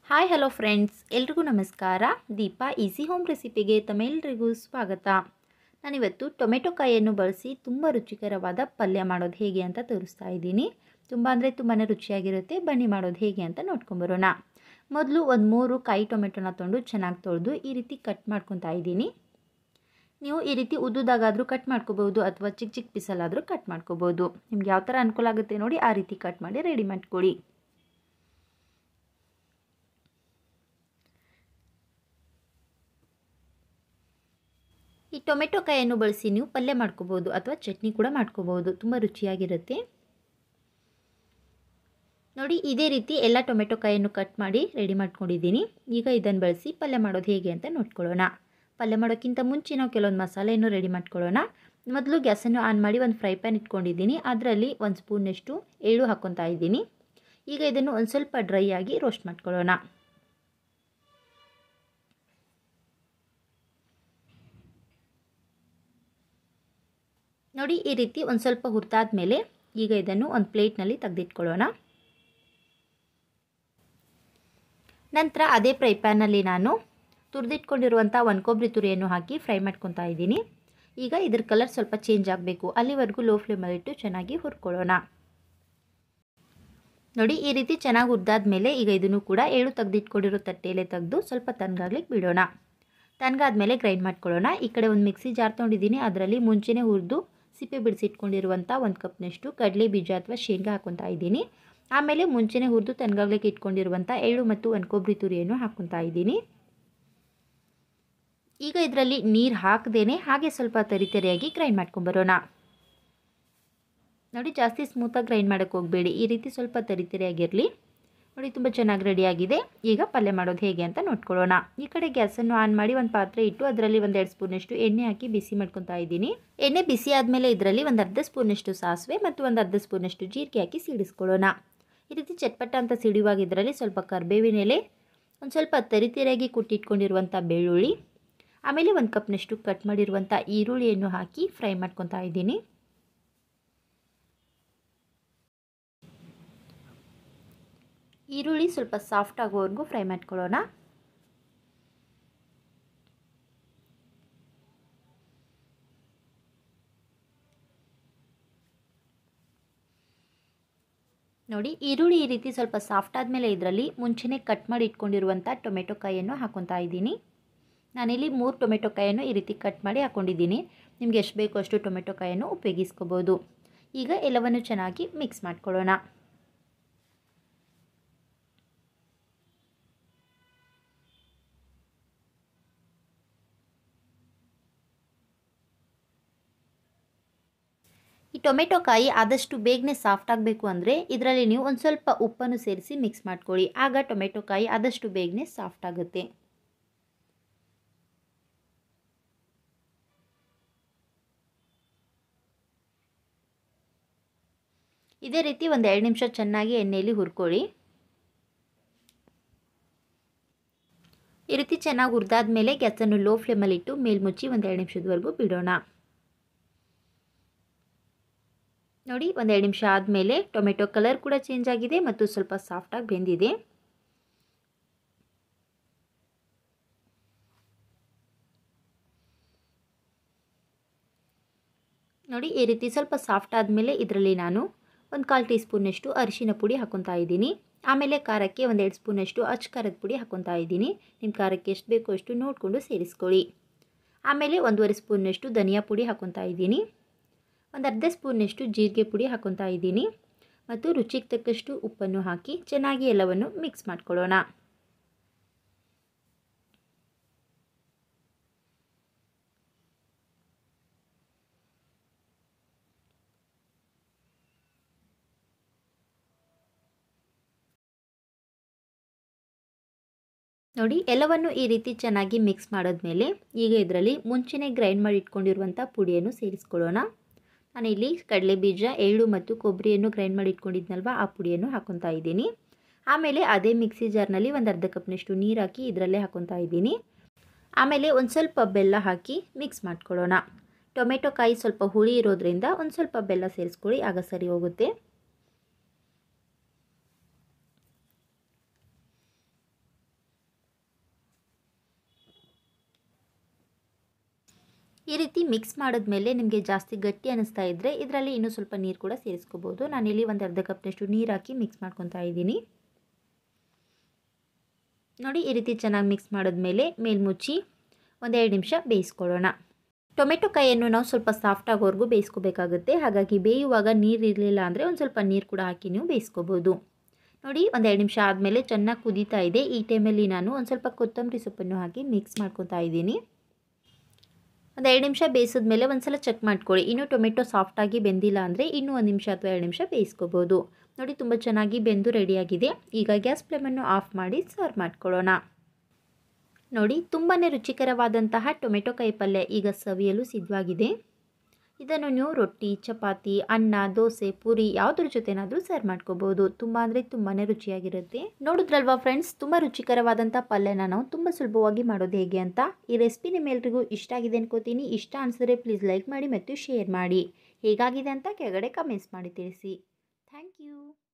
hi hello friends ಎಲ್ರಿಗೂ ನಮಸ್ಕಾರ Deepa easy home ರೆಸಿಪಿಗೆ ತಮ್ಮೆಲ್ಲರಿಗೂ ಸ್ವಾಗತ ನಾನಿವತ್ತು ಟೊಮೆಟೊ ಕಾಯಿಯನ್ನು ಬಳಸಿ ತುಂಬ ರುಚಿಕರವಾದ ಪಲ್ಯ ಮಾಡೋದು ಹೇಗೆ ಅಂತ ತೋರಿಸ್ತಾ ಇದ್ದೀನಿ ತುಂಬ ಅಂದರೆ ತುಂಬಾ ರುಚಿಯಾಗಿರುತ್ತೆ ಬನ್ನಿ ಮಾಡೋದು ಹೇಗೆ ಅಂತ ನೋಡ್ಕೊಂಬರೋಣ ಮೊದಲು ಒಂದು ಮೂರು ಕಾಯಿ ಟೊಮೆಟೊನ ತೊಗೊಂಡು ಚೆನ್ನಾಗಿ ತೊಳೆದು ಈ ರೀತಿ ಕಟ್ ಮಾಡ್ಕೊತಾ ಇದ್ದೀನಿ ನೀವು ಈ ರೀತಿ ಉದ್ದುದಾಗಾದರೂ ಕಟ್ ಮಾಡ್ಕೋಬೋದು ಅಥವಾ ಚಿಕ್ಕ ಚಿಕ್ಕ ಪೀಸಲ್ಲಾದರೂ ಕಟ್ ಮಾಡ್ಕೋಬೋದು ನಿಮ್ಗೆ ಯಾವ ಥರ ಅನುಕೂಲ ಆಗುತ್ತೆ ನೋಡಿ ಆ ರೀತಿ ಕಟ್ ಮಾಡಿ ರೆಡಿ ಮಾಡ್ಕೊಳ್ಳಿ ಈ ಟೊಮೆಟೊ ಕಾಯನ್ನು ಬಳಸಿ ನೀವು ಪಲ್ಯ ಮಾಡ್ಕೋಬೋದು ಅಥವಾ ಚಟ್ನಿ ಕೂಡ ಮಾಡ್ಕೋಬೋದು ತುಂಬ ರುಚಿಯಾಗಿರುತ್ತೆ ನೋಡಿ ಇದೇ ರೀತಿ ಎಲ್ಲ ಟೊಮೆಟೊ ಕಾಯನ್ನು ಕಟ್ ಮಾಡಿ ರೆಡಿ ಮಾಡ್ಕೊಂಡಿದ್ದೀನಿ ಈಗ ಇದನ್ನು ಬಳಸಿ ಪಲ್ಯ ಮಾಡೋದು ಹೇಗೆ ಅಂತ ನೋಡ್ಕೊಳ್ಳೋಣ ಪಲ್ಯ ಮಾಡೋಕ್ಕಿಂತ ಮುಂಚೆ ನಾವು ಕೆಲವೊಂದು ಮಸಾಲೆಯನ್ನು ರೆಡಿ ಮಾಡ್ಕೊಳ್ಳೋಣ ಮೊದಲು ಗ್ಯಾಸನ್ನು ಆನ್ ಮಾಡಿ ಒಂದು ಫ್ರೈ ಪ್ಯಾನ್ ಇಟ್ಕೊಂಡಿದ್ದೀನಿ ಅದರಲ್ಲಿ ಒಂದು ಸ್ಪೂನಷ್ಟು ಎಳ್ಳು ಹಾಕ್ಕೊತಾ ಇದ್ದೀನಿ ಈಗ ಇದನ್ನು ಒಂದು ಸ್ವಲ್ಪ ಡ್ರೈ ಆಗಿ ರೋಸ್ಟ್ ಮಾಡ್ಕೊಳ್ಳೋಣ ನೋಡಿ ಈ ರೀತಿ ಒಂದು ಸ್ವಲ್ಪ ಹುರಿದಾದ ಮೇಲೆ ಈಗ ಇದನ್ನು ಒಂದು ಪ್ಲೇಟ್ನಲ್ಲಿ ತೆಗೆದಿಟ್ಕೊಳ್ಳೋಣ ನಂತರ ಅದೇ ಫ್ರೈ ಪ್ಯಾನಲ್ಲಿ ನಾನು ತುರಿದಿಟ್ಕೊಂಡಿರುವಂಥ ಒಂದು ಕೊಬ್ಬರಿ ತುರಿಯನ್ನು ಹಾಕಿ ಫ್ರೈ ಮಾಡ್ಕೊತಾ ಇದ್ದೀನಿ ಈಗ ಇದ್ರ ಕಲರ್ ಸ್ವಲ್ಪ ಚೇಂಜ್ ಆಗಬೇಕು ಅಲ್ಲಿವರೆಗೂ ಲೋ ಫ್ಲೇಮಲ್ಲಿಟ್ಟು ಚೆನ್ನಾಗಿ ಹುರ್ಕೊಳ್ಳೋಣ ನೋಡಿ ಈ ರೀತಿ ಚೆನ್ನಾಗಿ ಹುರಿದಾದ ಮೇಲೆ ಈಗ ಇದನ್ನು ಕೂಡ ಏಳು ತೆಗೆದಿಟ್ಕೊಂಡಿರೋ ತಟ್ಟೆಯಲ್ಲೇ ತೆಗೆದು ಸ್ವಲ್ಪ ತನ್ಗಾಗ್ಲಿಕ್ಕೆ ಬಿಡೋಣ ತನ್ಗಾದ್ಮೇಲೆ ಗ್ರೈಂಡ್ ಮಾಡ್ಕೊಳ್ಳೋಣ ಈ ಕಡೆ ಒಂದು ಮಿಕ್ಸಿ ಜಾರ್ ತೊಗೊಂಡಿದ್ದೀನಿ ಅದರಲ್ಲಿ ಮುಂಚೆನೇ ಹುರಿದು ಸಿಪ್ಪೆ ಬಿಡಿಸಿಟ್ಕೊಂಡಿರುವಂಥ ಒಂದು ಕಪ್ನಷ್ಟು ಕಡಲೆ ಬೀಜ ಅಥವಾ ಶೇಂಗಾ ಹಾಕ್ಕೊತಾ ಇದ್ದೀನಿ ಆಮೇಲೆ ಮುಂಚೆನೇ ಹುರಿದು ತನ್ಗಾಗ್ಲಿಕ್ಕೆ ಇಟ್ಕೊಂಡಿರುವಂಥ ಎಳ್ಳು ಮತ್ತು ಒಂದು ಕೊಬ್ಬರಿ ತುರಿಯನ್ನು ಹಾಕ್ಕೊತಾ ಇದ್ದೀನಿ ಈಗ ಇದರಲ್ಲಿ ನೀರು ಹಾಕದೇನೆ ಹಾಗೆ ಸ್ವಲ್ಪ ತರಿತರಿಯಾಗಿ ಗ್ರೈಂಡ್ ಮಾಡ್ಕೊಂಬರೋಣ ನೋಡಿ ಜಾಸ್ತಿ ಸ್ಮೂತಾಗಿ ಗ್ರೈಂಡ್ ಮಾಡೋಕ್ಕೆ ಹೋಗಬೇಡಿ ಈ ರೀತಿ ಸ್ವಲ್ಪ ತರಿತರಿಯಾಗಿರಲಿ ನೋಡಿ ತುಂಬ ಚೆನ್ನಾಗಿ ರೆಡಿಯಾಗಿದೆ ಈಗ ಪಲ್ಯ ಮಾಡೋದು ಹೇಗೆ ಅಂತ ನೋಡ್ಕೊಳ್ಳೋಣ ಈ ಕಡೆ ಗ್ಯಾಸನ್ನು ಆನ್ ಮಾಡಿ ಒಂದು ಪಾತ್ರೆ ಇಟ್ಟು ಅದರಲ್ಲಿ ಒಂದು ಎರಡು ಸ್ಪೂನಷ್ಟು ಎಣ್ಣೆ ಹಾಕಿ ಬಿಸಿ ಮಾಡ್ಕೊತಾ ಇದ್ದೀನಿ ಎಣ್ಣೆ ಬಿಸಿ ಆದಮೇಲೆ ಇದರಲ್ಲಿ ಒಂದು ಅರ್ಧ ಸ್ಪೂನಷ್ಟು ಸಾಸಿವೆ ಮತ್ತು ಒಂದು ಅರ್ಧ ಸ್ಪೂನಷ್ಟು ಜೀರಿಗೆ ಹಾಕಿ ಸಿಡಿಸ್ಕೊಳ್ಳೋಣ ಈ ರೀತಿ ಚಟ್ಪಟ ಅಂತ ಸಿಡಿಯುವಾಗ ಇದರಲ್ಲಿ ಸ್ವಲ್ಪ ಕರ್ಬೇವಿನ ಎಲೆ ಒಂದು ಸ್ವಲ್ಪ ತರಿತರಿಯಾಗಿ ಕುಟ್ಟಿಟ್ಕೊಂಡಿರುವಂಥ ಬೆಳ್ಳುಳ್ಳಿ ಆಮೇಲೆ ಒಂದು ಕಪ್ನಷ್ಟು ಕಟ್ ಮಾಡಿರುವಂಥ ಈರುಳ್ಳಿಯನ್ನು ಹಾಕಿ ಫ್ರೈ ಮಾಡ್ಕೊತಾ ಇದ್ದೀನಿ ಈರುಳ್ಳಿ ಸ್ವಲ್ಪ ಸಾಫ್ಟ್ ಆಗೋವರೆಗೂ ಫ್ರೈ ಮಾಡ್ಕೊಳ್ಳೋಣ ನೋಡಿ ಈರುಳ್ಳಿ ಈ ರೀತಿ ಸ್ವಲ್ಪ ಸಾಫ್ಟ್ ಆದಮೇಲೆ ಇದರಲ್ಲಿ ಮುಂಚೆನೇ ಕಟ್ ಮಾಡಿ ಇಟ್ಕೊಂಡಿರುವಂಥ ಟೊಮೆಟೊ ಕಾಯಿಯನ್ನು ಹಾಕೊತಾ ಇದ್ದೀನಿ ನಾನಿಲ್ಲಿ ಮೂರು ಟೊಮೆಟೊ ಕಾಯನ್ನು ಈ ರೀತಿ ಕಟ್ ಮಾಡಿ ಹಾಕ್ಕೊಂಡಿದ್ದೀನಿ ನಿಮ್ಗೆ ಎಷ್ಟು ಬೇಕೋ ಅಷ್ಟು ಟೊಮೆಟೊ ಕಾಯನ್ನು ಉಪಯೋಗಿಸ್ಕೋಬೋದು ಈಗ ಎಲ್ಲವನ್ನು ಚೆನ್ನಾಗಿ ಮಿಕ್ಸ್ ಮಾಡ್ಕೊಳ್ಳೋಣ ಈ ಟೊಮೆಟೊ ಕಾಯಿ ಆದಷ್ಟು ಬೇಗನೆ ಸಾಫ್ಟ್ ಆಗಬೇಕು ಅಂದರೆ ಇದರಲ್ಲಿ ನೀವು ಒಂದು ಸ್ವಲ್ಪ ಉಪ್ಪನ್ನು ಸೇರಿಸಿ ಮಿಕ್ಸ್ ಮಾಡ್ಕೊಳ್ಳಿ ಆಗ ಟೊಮೆಟೊ ಕಾಯಿ ಆದಷ್ಟು ಬೇಗನೆ ಸಾಫ್ಟ್ ಆಗುತ್ತೆ ಇದೇ ರೀತಿ ಒಂದು ಎರಡು ನಿಮಿಷ ಚೆನ್ನಾಗಿ ಎಣ್ಣೆಯಲ್ಲಿ ಹುರ್ಕೊಳ್ಳಿ ಈ ರೀತಿ ಚೆನ್ನಾಗಿ ಹುರಿದಾದ ಮೇಲೆ ಗ್ಯಾಸನ್ನು ಲೋ ಫ್ಲೇಮಲ್ಲಿಟ್ಟು ಮೇಲ್ಮುಚ್ಚಿ ಒಂದು ಎರಡು ನಿಮಿಷದವರೆಗೂ ಬಿಡೋಣ ನೋಡಿ ಒಂದೆರಡು ನಿಮಿಷ ಆದಮೇಲೆ ಟೊಮೆಟೊ ಕಲರ್ ಕೂಡ ಚೇಂಜ್ ಆಗಿದೆ ಮತ್ತು ಸ್ವಲ್ಪ ಸಾಫ್ಟಾಗಿ ಬೆಂದಿದೆ ನೋಡಿ ಈ ರೀತಿ ಸ್ವಲ್ಪ ಸಾಫ್ಟ್ ಆದಮೇಲೆ ಇದರಲ್ಲಿ ನಾನು ಒಂದು ಕಾಲು ಟೀ ಸ್ಪೂನಷ್ಟು ಅರಿಶಿನ ಪುಡಿ ಹಾಕ್ಕೊತಾ ಇದ್ದೀನಿ ಆಮೇಲೆ ಖಾರಕ್ಕೆ ಒಂದೆರಡು ಸ್ಪೂನಷ್ಟು ಅಚ್ಚ ಖಾರದ ಪುಡಿ ಹಾಕ್ಕೊತಾ ಇದ್ದೀನಿ ನಿಮ್ಮ ಖಾರಕ್ಕೆ ಎಷ್ಟು ಬೇಕೋ ಅಷ್ಟು ನೋಡಿಕೊಂಡು ಸೇರಿಸ್ಕೊಳ್ಳಿ ಆಮೇಲೆ ಒಂದೂವರೆ ಸ್ಪೂನಷ್ಟು ಧನಿಯಾ ಪುಡಿ ಹಾಕ್ಕೊತಾ ಇದ್ದೀನಿ ಒಂದು ಅರ್ಧ ಸ್ಪೂನಷ್ಟು ಜೀರಿಗೆ ಪುಡಿ ಹಾಕ್ಕೊತಾ ಇದ್ದೀನಿ ಮತ್ತು ರುಚಿಗೆ ತಕ್ಕಷ್ಟು ಉಪ್ಪನ್ನು ಹಾಕಿ ಚೆನ್ನಾಗಿ ಎಲ್ಲವನ್ನು ಮಿಕ್ಸ್ ಮಾಡ್ಕೊಳ್ಳೋಣ ನೋಡಿ ಎಲ್ಲವನ್ನು ಈ ರೀತಿ ಚೆನ್ನಾಗಿ ಮಿಕ್ಸ್ ಮಾಡಿದ್ಮೇಲೆ ಈಗ ಇದರಲ್ಲಿ ಮುಂಚೆನೇ ಗ್ರೈಂಡ್ ಮಾಡಿ ಇಟ್ಕೊಂಡಿರುವಂಥ ಪುಡಿಯನ್ನು ಸೇರಿಸ್ಕೊಳ್ಳೋಣ ನಾನಿಲ್ಲಿ ಕಡಲೆ ಬೀಜ ಎಳ್ಳು ಮತ್ತು ಕೊಬ್ಬರಿಯನ್ನು ಗ್ರೈಂಡ್ ಮಾಡಿ ಇಟ್ಕೊಂಡಿದ್ನಲ್ವ ಆ ಪುಡಿಯನ್ನು ಹಾಕ್ಕೊತಾ ಇದ್ದೀನಿ ಆಮೇಲೆ ಅದೇ ಮಿಕ್ಸಿ ಜಾರ್ನಲ್ಲಿ ಒಂದು ಅರ್ಧ ಕಪ್ನಷ್ಟು ನೀರು ಹಾಕಿ ಇದರಲ್ಲೇ ಹಾಕ್ಕೊತಾ ಇದ್ದೀನಿ ಆಮೇಲೆ ಒಂದು ಸ್ವಲ್ಪ ಬೆಲ್ಲ ಹಾಕಿ ಮಿಕ್ಸ್ ಮಾಡ್ಕೊಳ್ಳೋಣ ಟೊಮೆಟೊ ಕಾಯಿ ಸ್ವಲ್ಪ ಹುಳಿ ಇರೋದ್ರಿಂದ ಒಂದು ಸ್ವಲ್ಪ ಬೆಲ್ಲ ಸೇರಿಸ್ಕೊಳ್ಳಿ ಆಗ ಸರಿ ಹೋಗುತ್ತೆ ಈ ರೀತಿ ಮಿಕ್ಸ್ ಮಾಡಿದ್ಮೇಲೆ ನಿಮಗೆ ಜಾಸ್ತಿ ಗಟ್ಟಿ ಅನ್ನಿಸ್ತಾ ಇದ್ದರೆ ಇದರಲ್ಲಿ ಇನ್ನೂ ಸ್ವಲ್ಪ ನೀರು ಕೂಡ ಸೇರಿಸ್ಕೋಬೋದು ನಾನಿಲ್ಲಿ ಒಂದು ಅರ್ಧ ಕಪ್ನಷ್ಟು ನೀರು ಹಾಕಿ ಮಿಕ್ಸ್ ಮಾಡ್ಕೊತಾ ಇದ್ದೀನಿ ನೋಡಿ ಈ ರೀತಿ ಚೆನ್ನಾಗಿ ಮಿಕ್ಸ್ ಮಾಡಿದ್ಮೇಲೆ ಮೇಲ್ಮುಚ್ಚಿ ಒಂದೆರಡು ನಿಮಿಷ ಬೇಯಿಸ್ಕೊಳ್ಳೋಣ ಟೊಮೆಟೊ ಕಾಯಿಯನ್ನು ನಾವು ಸ್ವಲ್ಪ ಸಾಫ್ಟ್ ಆಗೋವರೆಗೂ ಬೇಯಿಸ್ಕೋಬೇಕಾಗುತ್ತೆ ಹಾಗಾಗಿ ಬೇಯುವಾಗ ನೀರು ಇರಲಿಲ್ಲ ಅಂದರೆ ಒಂದು ಸ್ವಲ್ಪ ನೀರು ಕೂಡ ಹಾಕಿ ನೀವು ಬೇಯಿಸ್ಕೋಬೋದು ನೋಡಿ ಒಂದೆರಡು ನಿಮಿಷ ಆದಮೇಲೆ ಚೆನ್ನಾಗಿ ಕುದೀತಾ ಇದೆ ಈ ಟೈಮಲ್ಲಿ ನಾನು ಒಂದು ಸ್ವಲ್ಪ ಕೊತ್ತಂಬರಿ ಸೊಪ್ಪನ್ನು ಹಾಕಿ ಮಿಕ್ಸ್ ಮಾಡ್ಕೊತಾ ಇದ್ದೀನಿ ಒಂದು ಎರಡು ನಿಮಿಷ ಬೇಯಿಸಿದ್ಮೇಲೆ ಒಂದು ಸಲ ಚೆಕ್ ಮಾಡ್ಕೊಳ್ಳಿ ಇನ್ನೂ ಟೊಮೆಟೊ ಸಾಫ್ಟಾಗಿ ಬೆಂದಿಲ್ಲ ಅಂದರೆ ಇನ್ನೂ ಒಂದು ನಿಮಿಷ ಅಥವಾ ಎರಡು ನಿಮಿಷ ಬೇಯಿಸ್ಕೋಬೋದು ನೋಡಿ ತುಂಬ ಚೆನ್ನಾಗಿ ಬೆಂದು ರೆಡಿಯಾಗಿದೆ ಈಗ ಗ್ಯಾಸ್ ಫ್ಲೇಮನ್ನು ಆಫ್ ಮಾಡಿ ಸರ್ವ್ ಮಾಡ್ಕೊಳ್ಳೋಣ ನೋಡಿ ತುಂಬಾ ರುಚಿಕರವಾದಂತಹ ಟೊಮೆಟೊ ಕಾಯಿ ಪಲ್ಯ ಈಗ ಸವಿಯಲು ಸಿದ್ಧವಾಗಿದೆ ಇದನ್ನು ನೀವು ರೊಟ್ಟಿ ಚಪಾತಿ ಅನ್ನ ದೋಸೆ ಪೂರಿ ಯಾವುದ್ರ ಜೊತೆನಾದರೂ ಸರ್ವ್ ಮಾಡ್ಕೋಬೋದು ತುಂಬ ಅಂದರೆ ತುಂಬಾ ರುಚಿಯಾಗಿರುತ್ತೆ ನೋಡಿದ್ರಲ್ವಾ ಫ್ರೆಂಡ್ಸ್ ತುಂಬ ರುಚಿಕರವಾದಂಥ ಪಲ್ಯನ ನಾವು ತುಂಬ ಸುಲಭವಾಗಿ ಮಾಡೋದು ಹೇಗೆ ಅಂತ ಈ ರೆಸಿಪಿ ನಿಮ್ಮೆಲ್ರಿಗೂ ಇಷ್ಟ ಆಗಿದೆ ಅನ್ಕೋತೀನಿ ಇಷ್ಟ ಅನಿಸಿದ್ರೆ ಪ್ಲೀಸ್ ಲೈಕ್ ಮಾಡಿ ಮತ್ತು ಶೇರ್ ಮಾಡಿ ಹೇಗಾಗಿದೆ ಅಂತ ಕೆಳಗಡೆ ಕಮೆಂಟ್ಸ್ ಮಾಡಿ ತಿಳಿಸಿ ಥ್ಯಾಂಕ್ ಯು